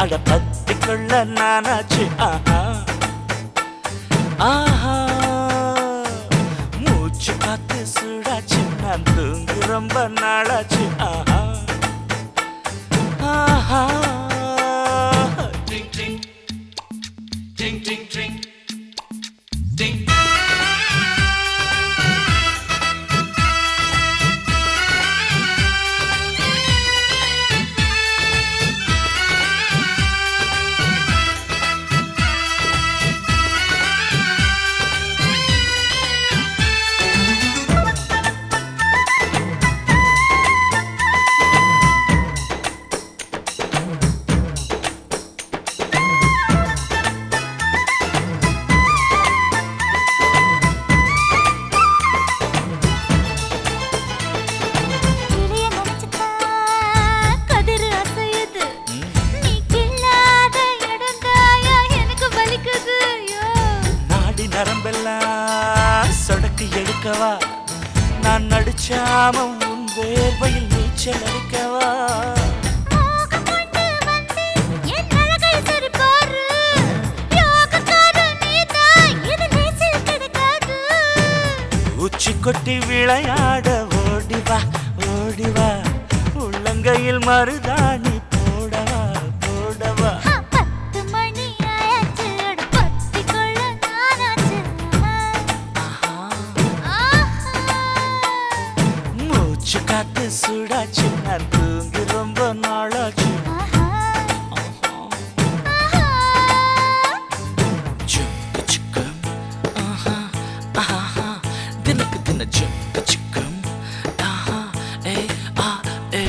அட பத்தி கொள்ள நானாச்சு ஆஹா ஆஹா மூச்சு காத்து சூடாச்சு நான் தூங்கி ரொம்ப நாளாச்சு ஆஹா ஆஹா டிங் டிங் டிங் டிங் டிங் டிங் கிளிய நினைச்சுதான் கதிரு அசையுது. நீ கிள்ளாத இடந்தாயா எனக்கு வலிக்குது ஐயோ. நாடி நரம்பெல்லாம் சொடக்கு எடுக்கவா நான் நடிச்சாம உன் வேர்வையில் நீச்சல் அடிக்கவா மோகம் கொண்டு வந்து என் அழகை சரிபாரு. யோகக்காரன் நீதான், இது லேசில் கிடைக்காது. உச்சி கொட்டி விளையாட ஓடிவா ஓடிவா உள்ளங்கையில் மருதாணி போடவா போடவா ஆ, பத்து மணி ஆயாச்சு, அட பத்திக்கொள்ள நானாச்சு. ஆஹா. மூச்சு காத்து சூடாச்சு நான் தூங்கி ரொம்ப நாளாச்சு ஆஹா. ஆஹா. சுக்கு சிக்கம் ஆஹா ஆஹா தினக்கு தின சுக்கு சிக்கம் ஆஹா ஏ ஆ ஏ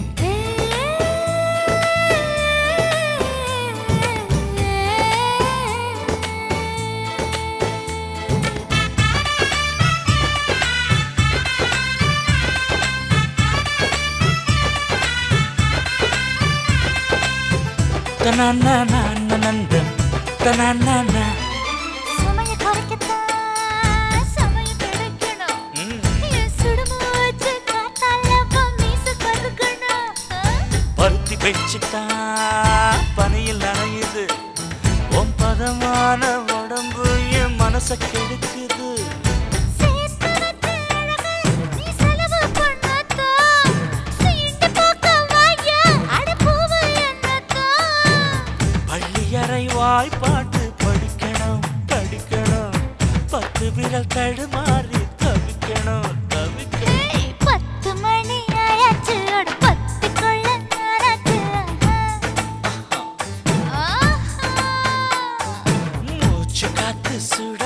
தனனனனனந்தம் தனனன சுமைய குறைக்கத்தான் சமயம் கிடைக்கணும். ம் என் சுடுமூச்சு காத்தால உன் மீசை கருக்கணும். பருத்தி வச்சுத்தான் பனியில் நனையுது உன் பதமான உடம்பு என் மனச கெடுக்குது சேர்த்து வச்ச அழகை நீ செலவு பண்ணத்தான். சீண்டி பார்க்க வாயா, அட பூவு என்னத்தான். பள்ளியறை வாய்ப்பாட்டு படிக்கணும் படிக்கணும் பத்து விரல் தடுமாறி தவிக்கணும் தவிக்கணும் ஏய், பத்து மணி ஆயாச்சு, அட பத்திக்கொள்ள நானாச்சு. ஆஹா. ஆஹா. மூச்சு காத்து சுட